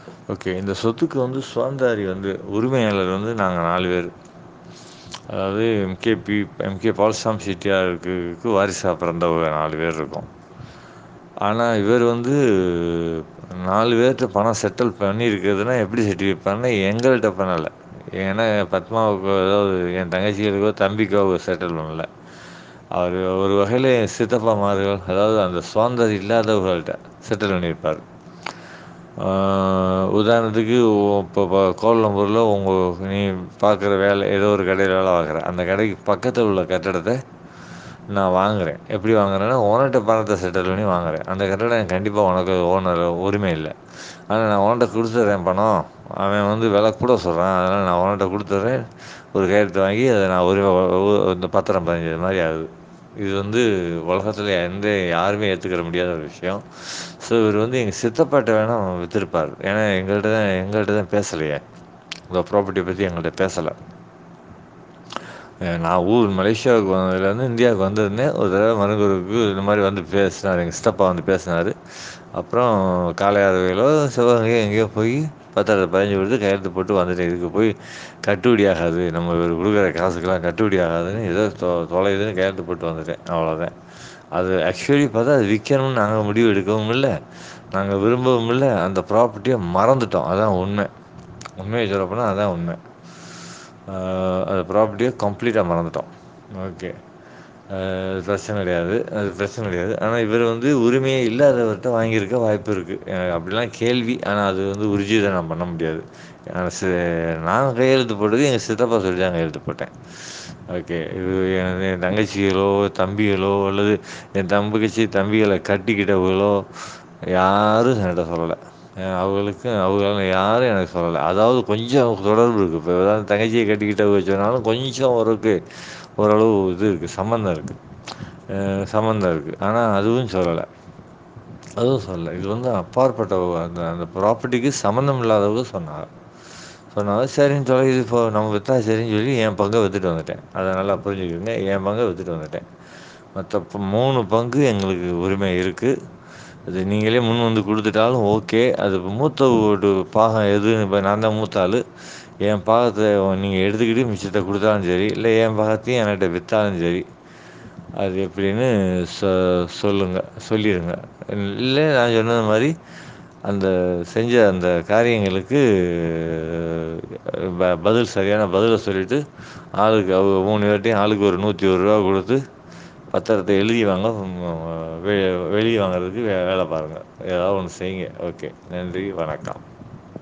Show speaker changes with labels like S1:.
S1: okay இந்த சொத்துக்கு வந்து சுதந்திராதி வந்து உரிமையாளர் வந்து நாங்க நாலு பேரு அதாவது M K P M K Palsamy செட்டியாருக்கு வாரிசா பிறந்தவங்க நாலு பேர் இருக்கோ ஆனா இவர் வந்து நாலு பேர்ட்ட பணோ செட்டில் பண்ணியிருக்குதுன்னா எப்படி செட்டில் பண்ண எங்கள்ட்ட பண்ணல ஏன்னா பத்மாவுக்கு அதாவது என் தங்கச்சிகளுக்கோ தம்பிக்கோ செட்டில் பண்ணல அவரு ஒரு வகையில சித்தப்பா மார்கள் அதாவது அந்த சுதந்திரோ இல்லாதவர்கள்ட்ட செட்டில் பண்ணியிருப்பார் ஆ உதாரணத்துக்கு இப்போ கோலாலம்பூர்ல உங்க நீ பாக்குற வேல ஏதோ ஒரு கடைல வேல பாக்குற அந்த கடைக்கு பக்கத்துல உள்ள கட்டடத்த நா வாங்குறே எப்படி வாங்குறேன்னா ஓனர்ட்ட பணத்த செட்டில் பண்ணி வாங்குறே அந்த கட்டடோ கண்டிப்பா உனக்கு ஓனர் உரிம இல்ல ஆனா நா ஓன்ட்ட குடுத்துட்றே பணோ அவன் வந்து வெல கூட சொல்றா அதனால நா ஓன்ட்ட குடுத்துட்றே ஒரு கையெழுத்த வாங்கி அத நா உரிம இந்த பத்திரோ பதிஞ்சது மாரி ஆகுது இது வந்து உலகத்துல எந்த யாருமே ஏத்துக்கிற முடியாத ஒரு விஷயோ ஸோ இவர் வந்து எங்க சித்தப்பாட்ட வேணா வித்துருப்பாரு ஏன்னா எங்கள்ட்டதா எங்கள்ட்டதா பேசலையே உங்க ப்ராப்பர்ட்டிய பத்தி எங்கள்ட்ட பேசல நா ஊர் மலேசியாவுக்கு வந்ததுலேருந்து இந்தியாவுக்கு வந்திருந்தே ஒரு தடவ மனகுருக்கு இந்த மாரி வந்து பேசினாரு எங்க சித்தப்பா வந்து பேசினாரு அப்றோ காளையார்வையிலோ சிவகங்கையோ எங்கேயோ போய் பத்தரத்த பதிஞ்சு குடுத்து கையெழுத்து போட்டு வந்துட்டே இதுக்கு போய் கட்டுபடி ஆகாது நம்ம இவர் குடுக்குற காசுக்கெல்லா கட்டுப்படி ஆகாதுன்னு ஏதோ தொ தொலையுதுன்னு கையெழுத்து போட்டு வந்துட்டே அவ்வளோதா அது ஆக்சுவலி பாத்தா அது விக்கணும்னு நாங்க முடிவு எடுக்கவும் இல்ல நாங்க விரும்பவும் இல்ல அந்த ப்ராப்பர்ட்டிய மறந்துட்டோ அதா உண்ம உண்மைய சொல்லப்போனா அதா உண்ம ஆ அந்த ப்ராப்பர்ட்டிய கம்ப்ளீட்டா மறந்துட்டோ ஓகே அது பிரச்சன கெடையாது அது பிரச்சன கெடையாது ஆனா இவர் வந்து உரிமையே இல்லாதவர்ட்ட வாங்கியிருக்க வாய்ப்பு இருக்கு எனக்கு அப்டிலா கேள்வி ஆனா அது வந்து உறுஜிதன்னோ பண்ண முடியாது ச நாங்க கையெழுத்து போட்டது எங்க சித்தப்பா சொல்லிதா கையெழுத்து போட்டே ஓகே இது என் தங்கச்சிகளோ தம்பிகளோ அல்லது என் தம்பக்கச்சி தம்பிகள கட்டிக்கிட்டவுகளோ யாரு என்ட்ட சொல்லல அவுகளுக்கு அவுக யாரு எனக்கு சொல்லல அதாவது கொஞ்சோ தொடர்பு இருக்கு இப்போ உதாரணத்துக்கு தங்கச்சிய கட்டிக்கிட்டவுக சொன்னாலு கொஞ்சோ ஓரளவுக்கு ஓரளவு இது இருக்கு சம்மந்தோ இருக்கு ஆ சம்மந்தோ இருக்கு ஆனா அதுவு சொல்லல அதுவு சொல்லல இது வந்து அப்பாற்பட்ட அந்த அந்த ப்ராப்பர்ட்டிக்கு சம்மந்தம் இல்லாதவங்க சொன்னாங்க சொன்னாங்க சரின்னு சொல்லி இது இப்போ நம்ம வித்தா சரின்னு சொல்லி என் பங்க வித்துட்டு வந்துட்டே அத நல்லா புரிஞ்சுக்கங்க என் பங்க வித்துட்டு வந்துட்டே மத்த மூணு பங்கு எங்களுக்கு உரிம இருக்கு அது நீங்களே முன் வந்து குடுத்துட்டாலு ஓகே அது மூத்த ஓட்டு பாகோ எது இப்ப நான்தா மூத்த ஆளு என் பாகத்த நீங்க எடுத்துக்கிட்டு மிச்சத்த குடுத்தாலு சரி இல்ல என் பாகத்தையு என்கிட்ட வித்தாலு சரி அது எப்டின்னு சொ சொல்லுங்க சொல்லிருங்க இல்ல நா சொன்னது மாரி அந்த செஞ்ச அந்த காரியங்களுக்கு ப பதில் சரியான பதில சொல்லிட்டு ஆளுக்கு அவுக மூணு பேர்ட்டையு ஆளுக்கு ஒரு நூத்தி ஒரு ரூவா குடுத்து பத்தரத்த எழுதி வாங்க வெ வெளிய வாங்கறதுக்கு வேல பாருங்க ஏதாவது ஒன்னு செய்ங்க ஓகே நன்றி வணக்கம்